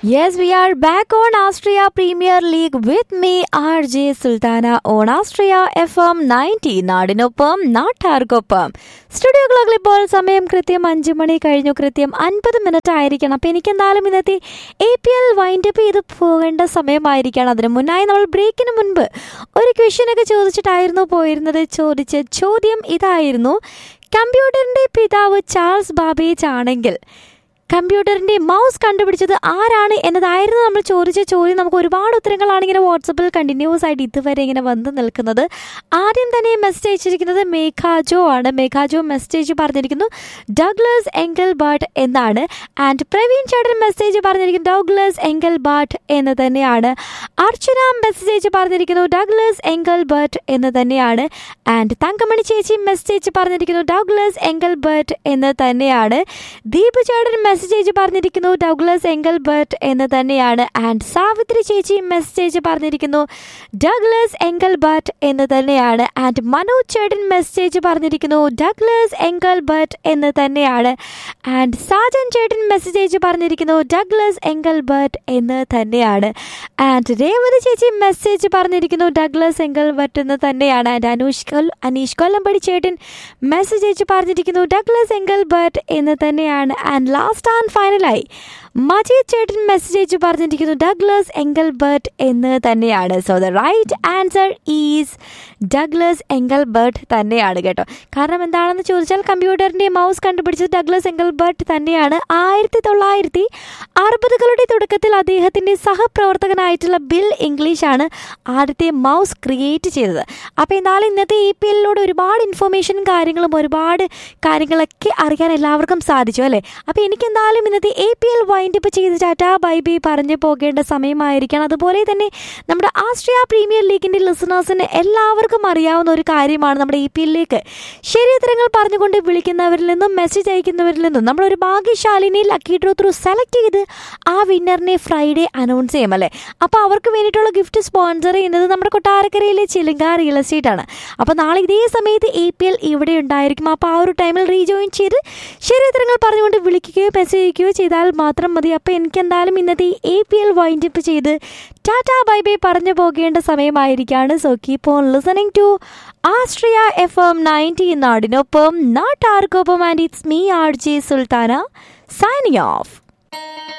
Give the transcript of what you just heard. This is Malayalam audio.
Yes, we are back on Austria Premier League with me, RJ Sultana, on Austria FM 90 നാടിനൊപ്പം നാട്ടാർക്കൊപ്പം സ്റ്റുഡിയോ ക്ലോക്കിൽ ഇപ്പോൾ സമയം കൃത്യം അഞ്ച് മണി കഴിഞ്ഞു കൃത്യം അൻപത് മിനിറ്റ് ആയിരിക്കണം അപ്പം എനിക്ക് എന്തായാലും ഇന്നത്തെ എ പി എൽ വൈൻഡപ്പ് ചെയ്ത് പോകേണ്ട സമയമായിരിക്കണം അതിന് മുന്നായി നമ്മൾ ബ്രേക്കിന് മുൻപ് ഒരു ക്വസ്റ്റ്യനൊക്കെ ചോദിച്ചിട്ടായിരുന്നു പോയിരുന്നത് ചോദിച്ച ചോദ്യം ഇതായിരുന്നു കമ്പ്യൂട്ടറിൻ്റെ പിതാവ് ചാൾസ് ബാബേജ് ആണെങ്കിൽ കമ്പ്യൂട്ടറിന്റെ മൗസ് കണ്ടുപിടിച്ചത് ആരാണ് എന്നതായിരുന്നു നമ്മൾ ചോദിച്ച ചോദ്യം നമുക്ക് ഒരുപാട് ഉത്തരങ്ങളാണ് ഇങ്ങനെ വാട്സപ്പിൽ കണ്ടിന്യൂസ് ആയിട്ട് ഇതുവരെ ഇങ്ങനെ വന്ന് നിൽക്കുന്നത് ആദ്യം തന്നെ മെസ്സേജ് അയച്ചിരിക്കുന്നത് മേഘാജോ ആണ് മേഘാജോ മെസ്സേജ് പറഞ്ഞിരിക്കുന്നു ഡഗ്ലസ് എങ്കൽ ബാട്ട് എന്നാണ് ആൻഡ് പ്രവീൺ ചേട്ടൻ മെസ്സേജ് പറഞ്ഞിരിക്കുന്നു ഡഗ്ലസ് എങ്കൽ ബാട്ട് എന്ന് തന്നെയാണ് അർച്ചന മെസ്സേജ് പറഞ്ഞിരിക്കുന്നു ഡഗ്ലസ് എങ്കൽ ബർട്ട് എന്ന് തന്നെയാണ് ആൻഡ് തങ്കമണി ചേച്ചി മെസ്സേജ് പറഞ്ഞിരിക്കുന്നു ഡഗ്ലസ് എങ്കൽ ബർട്ട് എന്ന് തന്നെയാണ് ദീപു ചേട്ടൻ മെസ്സേജ് പറഞ്ഞിരിക്കുന്നു ഡഗ്ലസ് എങ്കൽ ബർട്ട് എന്ന് തന്നെയാണ് ആൻഡ് സാവിത്രി ചേച്ചി മെസ്സേജ് പറഞ്ഞിരിക്കുന്നു ഡഗ്ലസ് എങ്കൽ ബർട്ട് എന്ന് തന്നെയാണ് ആൻഡ് മനോജ് ചേട്ടൻ മെസ്സേജ് പറഞ്ഞിരിക്കുന്നു ഡഗ്ലസ് എങ്കൽ ബർട്ട് എന്ന് തന്നെയാണ് ആൻഡ് സാജൻ ചേട്ടൻ മെസ്സേജ് പറഞ്ഞിരിക്കുന്നു ഡഗ്ലസ് എങ്കൽ ബർട്ട് എന്ന് തന്നെയാണ് ആൻഡ് രേവതി ചേച്ചി മെസ്സേജ് പറഞ്ഞിരിക്കുന്നു ഡഗ്ലസ് എങ്കൽ ബർട്ട് എന്ന് തന്നെയാണ് ആൻഡ് അനൂഷ് കൊൽ അനീഷ് കൊല്ലമ്പടി ചേട്ടൻ മെസ്സേജ് പറഞ്ഞിരിക്കുന്നു ഡഗ്ലസ് എങ്കൽ ബർട്ട് എന്ന് തന്നെയാണ് ആൻഡ് ലാസ്റ്റ് ആൻഡ് ഫൈനലായി മജീദ് ചേട്ടൻ മെസ്സേജ് പറഞ്ഞിരിക്കുന്നു ഡഗ്ലസ് എങ്കൽ ബർട്ട് എന്ന് തന്നെയാണ് so the right answer is Douglas Engelbart തന്നെയാണ് കേട്ടോ കാരണം എന്താണെന്ന് ചോദിച്ചാൽ കമ്പ്യൂട്ടറിൻ്റെ മൗസ് കണ്ടുപിടിച്ചത് ഡഗ്ലസ് എങ്കൽ ബർട്ട് തന്നെയാണ് ആയിരത്തി തൊള്ളായിരത്തി അറുപതുകളുടെ തുടക്കത്തിൽ അദ്ദേഹത്തിൻ്റെ സഹപ്രവർത്തകനായിട്ടുള്ള ബിൽ ഇംഗ്ലീഷാണ് ആദ്യത്തെ മൗസ് ക്രിയേറ്റ് ചെയ്തത് അപ്പോൾ എന്നാലും ഇന്നത്തെ ഇ പി എല്ലിലൂടെ ഒരുപാട് ഇൻഫർമേഷനും കാര്യങ്ങളും ഒരുപാട് കാര്യങ്ങളൊക്കെ അറിയാൻ എല്ലാവർക്കും സാധിച്ചു അല്ലേ അപ്പോൾ എനിക്ക് എന്തായാലും ഇന്നത്തെ എ പി എൽ വൈൻഡപ്പ് ചെയ്ത് ടാറ്റാ ബൈ ബൈ പറഞ്ഞു പോകേണ്ട സമയമായിരിക്കണം അതുപോലെ തന്നെ നമ്മുടെ ആസ്ട്രിയ പ്രീമിയർ ലീഗിൻ്റെ ലിസണേഴ്സിന് എല്ലാവർക്കും അറിയാവുന്ന ഒരു കാര്യമാണ് നമ്മുടെ ഇ പി എല്ലിലേക്ക് ശരിയുത്തരങ്ങൾ പറഞ്ഞുകൊണ്ട് വിളിക്കുന്നവരിൽ നിന്നും മെസ്സേജ് അയക്കുന്നവരിൽ നിന്നും നമ്മളൊരു ഭാഗ്യശാലിനെ ലക്കി ഡ്രോ ത്രൂ സെലക്ട് ചെയ്ത് ആ വിന്നറിനെ ഫ്രൈഡേ അനൗൺസ് ചെയ്യും അല്ലേ അപ്പോൾ അവർക്ക് വേണ്ടിയിട്ടുള്ള ഗിഫ്റ്റ് സ്പോൺസർ ചെയ്യുന്നത് നമ്മുടെ കൊട്ടാരക്കരയിലെ ചിലുങ്ക റിയൽ എസ്റ്റേറ്റ് ആണ് അപ്പോൾ നാളെ ഇതേ സമയത്ത് എ പി എൽ ഇവിടെ ഉണ്ടായിരിക്കും അപ്പോൾ ആ ഒരു ടൈമിൽ റീജോയിൻ ചെയ്ത് ശരി ഉത്തരങ്ങൾ പറഞ്ഞുകൊണ്ട് വിളിക്കുകയോ മെസ്സേജ് അയക്കുകയോ ചെയ്താൽ മാത്രം മതി അപ്പോൾ എനിക്ക് എന്തായാലും ഇന്നത്തെ എ പി എൽ വൈൻഡപ്പ് ചെയ്ത് ടാറ്റാ ബൈ ബൈ പറഞ്ഞു പോകേണ്ട സമയമായിരിക്കാണ് so keep on listening to Asraya F M ninety നാടിനൊപ്പം നാട്ടാർക്കൊപ്പം and it's me R J Sultana signing of